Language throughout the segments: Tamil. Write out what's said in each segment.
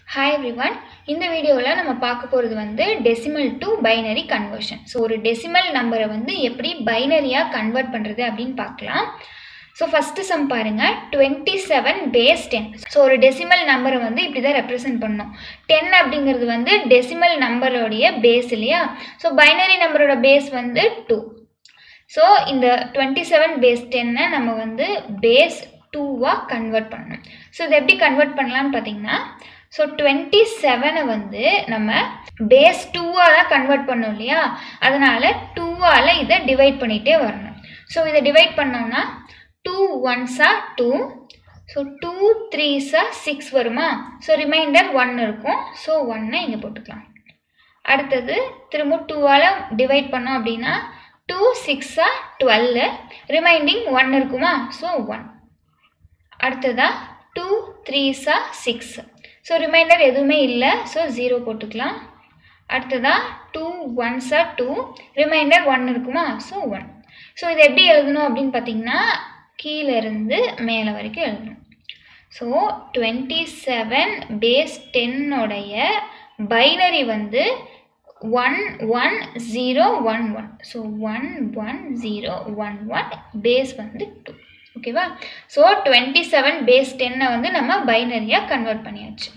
ஹாய் எவ்ரிவன் இந்த வீடியோவில் நம்ம பார்க்க போகிறது வந்து decimal to binary conversion so ஒரு டெசிமல் நம்பரை வந்து எப்படி பைனரியாக கன்வெர்ட் பண்ணுறது அப்படின்னு பார்க்கலாம் ஸோ ஃபஸ்ட்டு சம் பாருங்கள் twenty seven base ten so ஒரு டெசிமல் நம்பரை வந்து இப்படி தான் ரெப்ரசென்ட் பண்ணணும் டென் அப்படிங்கிறது வந்து டெசிமல் நம்பரோடைய பேஸ் இல்லையா ஸோ பைனரி நம்பரோட பேஸ் வந்து டூ ஸோ இந்த டுவெண்ட்டி செவன் பேஸ் டென்னை நம்ம வந்து பேஸ் டூவாக கன்வெர்ட் பண்ணணும் ஸோ இதை எப்படி கன்வெர்ட் பண்ணலாம்னு பார்த்தீங்கன்னா ஸோ டுவெண்ட்டி செவனை வந்து நம்ம பேஸ் டூவாக தான் கன்வெர்ட் பண்ணோம் இல்லையா அதனால் டூவால் இதை டிவைட் பண்ணிகிட்டே வரணும் ஸோ இதை டிவைட் பண்ணோம்னா டூ ஒன்ஸா டூ ஸோ டூ த்ரீஸா சிக்ஸ் வருமா ஸோ ரிமைண்டர் ஒன் இருக்கும் ஸோ ஒன்னை இங்கே போட்டுக்கலாம் அடுத்தது திரும்ப டூவால் டிவைட் பண்ணோம் அப்படின்னா டூ சிக்ஸா டுவெல் ரிமைண்டிங் ஒன் இருக்குமா ஸோ ஒன் அடுத்ததா டூ த்ரீஸா சிக்ஸ் ஸோ ரிமைண்டர் எதுவுமே இல்லை ஸோ ஜீரோ போட்டுக்கலாம் அடுத்ததா டூ ஒன்ஸா டூ ரிமைண்டர் ஒன் இருக்குமா ஸோ ஒன் ஸோ இது எப்படி எழுதணும் அப்படின்னு பார்த்தீங்கன்னா கீழேருந்து மேலே வரைக்கும் எழுதணும் ஸோ டுவெண்ட்டி செவன் பேஸ் டென்னோடைய பைனரி வந்து one one zero one one so one one zero one one base வந்து டூ ஓகேவா ஸோ டுவெண்ட்டி செவன் பேஸ் டென்னை வந்து நம்ம பைனரியாக கன்வெர்ட் பண்ணியாச்சு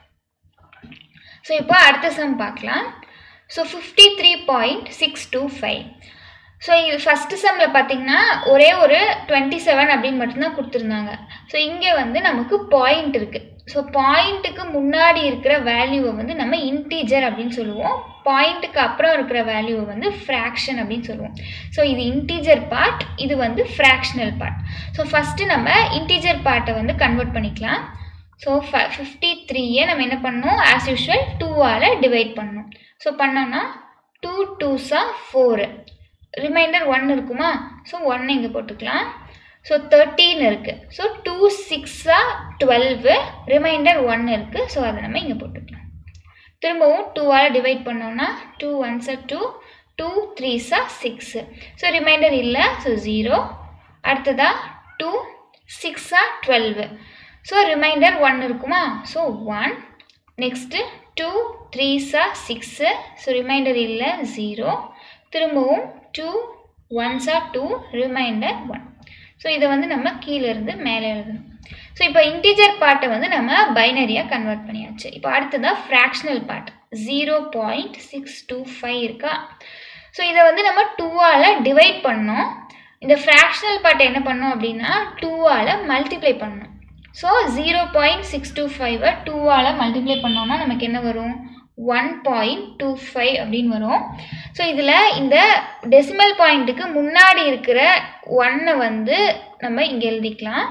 ஸோ இப்போ அடுத்த சம் பார்க்கலாம் so fifty three point six two five so இது ஃபஸ்ட்டு செம்மில் பார்த்தீங்கன்னா ஒரே ஒரு டுவெண்ட்டி செவன் அப்படின்னு மட்டும்தான் கொடுத்துருந்தாங்க ஸோ இங்கே வந்து நமக்கு பாயிண்ட் இருக்குது ஸோ பாயிண்ட்டுக்கு முன்னாடி இருக்கிற வேல்யூவை வந்து நம்ம இன்டீஜர் அப்படின்னு சொல்லுவோம் பாயிண்ட்டுக்கு அப்புறம் இருக்கிற வேல்யூவை வந்து ஃப்ராக்ஷன் அப்படின்னு சொல்லுவோம் ஸோ இது இன்டீஜர் பார்ட் இது வந்து ஃப்ராக்ஷனல் பார்ட் ஸோ ஃபஸ்ட்டு நம்ம இன்டீஜர் பார்ட்டை வந்து கன்வெர்ட் பண்ணிக்கலாம் ஸோ ஃப ஃபிஃப்டி த்ரீயை நம்ம என்ன பண்ணணும் ஆஸ் யூஷுவல் டூவால் டிவைட் பண்ணணும் ஸோ பண்ணோன்னா டூ டூஸா ஃபோரு ரிமைண்டர் ஒன் இருக்குமா ஸோ ஒன் இங்கே போட்டுக்கலாம் ஸோ தேர்ட்டீன் இருக்குது ஸோ டூ சிக்ஸா டுவெல்வு ரிமைண்டர் ஒன் இருக்குது ஸோ அதை நம்ம இங்கே போட்டுக்கலாம் திரும்பவும் டூவால் டிவைட் பண்ணோன்னா டூ ஒன்ஸா டூ டூ த்ரீஸா சிக்ஸு ஸோ ரிமைண்டர் இல்லை ஸோ ஜீரோ அடுத்ததாக டூ சிக்ஸா டுவெல்வு ஸோ ரிமைண்டர் ஒன் இருக்குமா ஸோ ஒன் நெக்ஸ்ட்டு டூ த்ரீஸா சிக்ஸு ஸோ ரிமைண்டர் இல்லை ஜீரோ திரும்பவும் டூ ஒன்ஸா டூ ரிமைண்டர் ஒன் ஸோ இதை வந்து நம்ம கீழேருந்து மேலே எழுதணும் ஸோ இப்போ இன்டீஜர் பார்ட்டை வந்து நம்ம பைனரியாக கன்வெர்ட் பண்ணியாச்சு இப்போ அடுத்ததாக fractional part zero point six two five இருக்கா ஸோ இதை வந்து நம்ம டூவால் டிவைட் பண்ணோம் இந்த ஃப்ராக்ஷனல் பார்ட்டை என்ன பண்ணோம் அப்படின்னா டூவால் மல்டிப்ளை பண்ணோம் so zero point six two ஃபைவை டூவால் மல்டிப்ளை பண்ணோம்னா நமக்கு என்ன வரும் ஒன் பாயிண்ட் டூ ஃபைவ் அப்படின்னு வரும் ஸோ இதில் இந்த டெசிமல் பாயிண்ட்டுக்கு முன்னாடி இருக்கிற ஒன்னை வந்து நம்ம இங்கே எழுதிக்கலாம்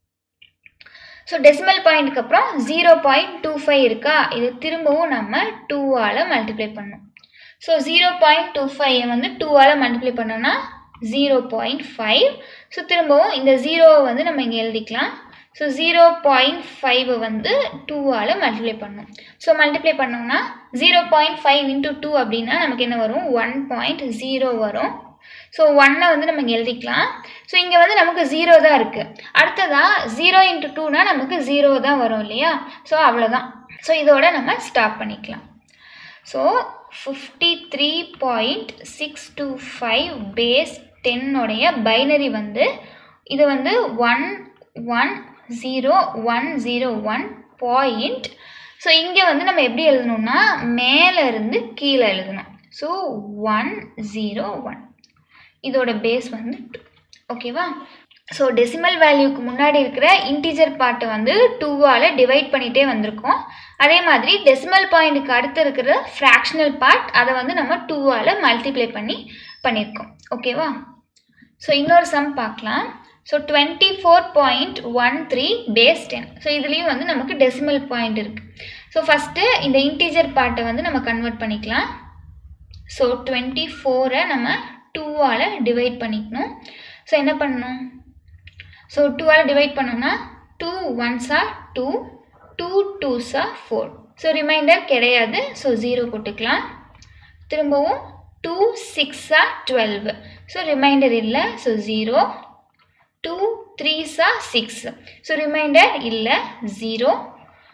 ஸோ டெசிமல் பாயிண்ட்டுக்கு அப்புறம் ஜீரோ பாயிண்ட் டூ ஃபைவ் இருக்கா இது திரும்பவும் நம்ம டூவால் மல்டிப்ளை பண்ணோம் so zero point two five வந்து டூவால் மல்டிப்ளை பண்ணோன்னா ஜீரோ பாயிண்ட் ஃபைவ் ஸோ திரும்பவும் இந்த ஜீரோவை வந்து நம்ம இங்கே எழுதிக்கலாம் ஸோ ஜீரோ பாயிண்ட் ஃபைவை வந்து டூவால் மல்டிப்ளை பண்ணணும் ஸோ மல்டிப்ளை பண்ணோம்னா zero point five into two அப்படின்னா நமக்கு என்ன வரும் ஒன் பாயிண்ட் ஜீரோ வரும் ஸோ ஒன்னை வந்து நம்ம இங்கே எழுதிக்கலாம் ஸோ இங்கே வந்து நமக்கு ஜீரோ தான் இருக்குது அடுத்ததாக ஜீரோ இன்ட்டு டூனா நமக்கு ஜீரோ தான் வரும் இல்லையா ஸோ அவ்வளோதான் ஸோ இதோட நம்ம ஸ்டாப் பண்ணிக்கலாம் so fifty three point six two five base டென்னோடைய பைனரி வந்து இது வந்து one one zero one zero one point so இங்கே வந்து நம்ம எப்படி எழுதணும்னா மேலே இருந்து கீழே எழுதணும் ஸோ ஒன் ஜீரோ ஒன் இதோட பேஸ் வந்து டூ ஓகேவா ஸோ டெசிமல் வேல்யூக்கு முன்னாடி இருக்கிற இன்டீஜர் பார்ட்டை வந்து டூவால் டிவைட் பண்ணிகிட்டே வந்திருக்கோம் அதே மாதிரி டெசிமல் பாயிண்ட்டுக்கு அடுத்து இருக்கிற ஃப்ராக்ஷனல் பார்ட் அதை வந்து நம்ம டூவால் மல்டிப்ளை பண்ணி பண்ணியிருக்கோம் ஓகேவா ஸோ இன்னொரு சம் பார்க்கலாம் so twenty four point one three base ten so இதுலேயும் வந்து நமக்கு டெசிமல் பாயிண்ட் இருக்குது ஸோ ஃபஸ்ட்டு இந்த இன்டீஜர் பார்ட்டை வந்து நம்ம கன்வெர்ட் பண்ணிக்கலாம் ஸோ டுவெண்ட்டி ஃபோரை நம்ம டூவால் டிவைட் பண்ணிக்கணும் ஸோ என்ன பண்ணணும் ஸோ டூவால் டிவைட் பண்ணோம்னா டூ ஒன்ஸா டூ டூ டூஸா ஃபோர் ஸோ ரிமைண்டர் கிடையாது ஸோ ஜீரோ போட்டுக்கலாம் திரும்பவும் டூ சிக்ஸா டுவெல்வு ஸோ ரிமைண்டர் இல்லை ஸோ ஜீரோ டூ த்ரீஸா சிக்ஸ் ஸோ ரிமைண்டர் இல்லை ஜீரோ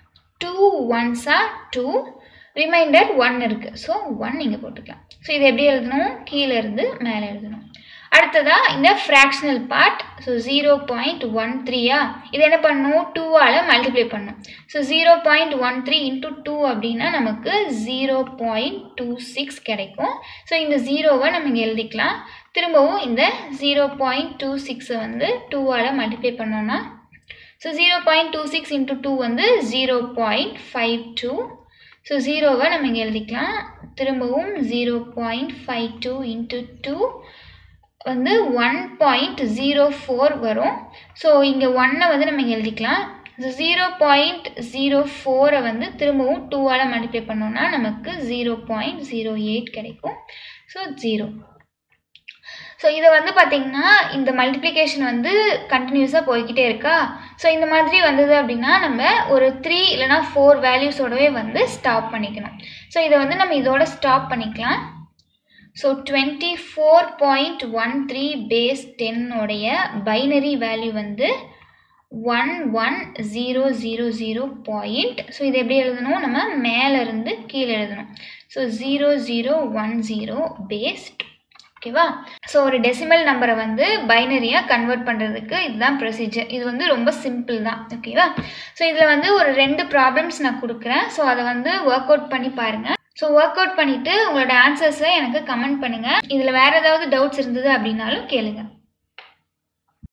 டூ ஒன்ஸா டூ ரிமைண்டர் ஒன் இருக்குது ஸோ ஒன் இங்கே போட்டுக்கலாம் ஸோ இது எப்படி எழுதணும் கீழே இருந்து மேலே எழுதணும் அடுத்ததாக இந்த fractional part so zero point one த்ரீயா இது என்ன பண்ணணும் டூவால் மல்டிப்ளை பண்ணணும் so zero point one three into two அப்படின்னா நமக்கு ஜீரோ பாயிண்ட் டூ சிக்ஸ் கிடைக்கும் ஸோ இந்த ஜீரோவை நம்ம இங்கே எழுதிக்கலாம் திரும்பவும் இந்த ஜீரோ பாயிண்ட் டூ சிக்ஸை வந்து டூவால் மல்டிப்ளை பண்ணோன்னா so zero point two six into two வந்து zero point five two so ஜீரோவை நம்ம இங்கே எழுதிக்கலாம் திரும்பவும் zero point five two into two வந்து ஒன் பாயிண்ட் ஜீரோ ஃபோர் வரும் ஸோ இங்கே ஒன்னை வந்து நம்ம இங்கே எழுதிக்கலாம் ஸோ ஜீரோ பாயிண்ட் ஜீரோ ஃபோரை வந்து திரும்பவும் டூவால் மல்டிப்ளை பண்ணோன்னா நமக்கு ஜீரோ பாயிண்ட் ஜீரோ எயிட் கிடைக்கும் ஸோ ஜீரோ ஸோ இதை வந்து பார்த்திங்கன்னா இந்த மல்டிப்ளிகேஷன் வந்து கண்டினியூஸாக போய்கிட்டே இருக்கா ஸோ இந்த மாதிரி வந்தது அப்படின்னா நம்ம ஒரு த்ரீ இல்லைனா ஃபோர் வேல்யூஸோடவே வந்து ஸ்டாப் பண்ணிக்கணும் ஸோ இதை வந்து நம்ம இதோட ஸ்டாப் பண்ணிக்கலாம் so twenty four point one three base டென்னோடைய பைனரி வேல்யூ வந்து one one zero zero zero point so இது எப்படி எழுதணும் நம்ம மேலேருந்து கீழே எழுதணும் ஸோ zero zero one zero base ஓகேவா ஸோ ஒரு டெசிமல் நம்பரை வந்து பைனரியாக கன்வெர்ட் பண்ணுறதுக்கு இதுதான் ப்ரொசீஜர் இது வந்து ரொம்ப சிம்பிள் தான் ஓகேவா ஸோ இதில் வந்து ஒரு ரெண்டு ப்ராப்ளம்ஸ் நான் கொடுக்குறேன் ஸோ அதை வந்து ஒர்க் அவுட் பண்ணி பாருங்கள் ஸோ ஒர்க் அவுட் பண்ணிவிட்டு உங்களோட ஆன்சர்ஸை எனக்கு கமெண்ட் பண்ணுங்கள் இதில் வேறு ஏதாவது டவுட்ஸ் இருந்தது அப்படின்னாலும் கேளுங்கள்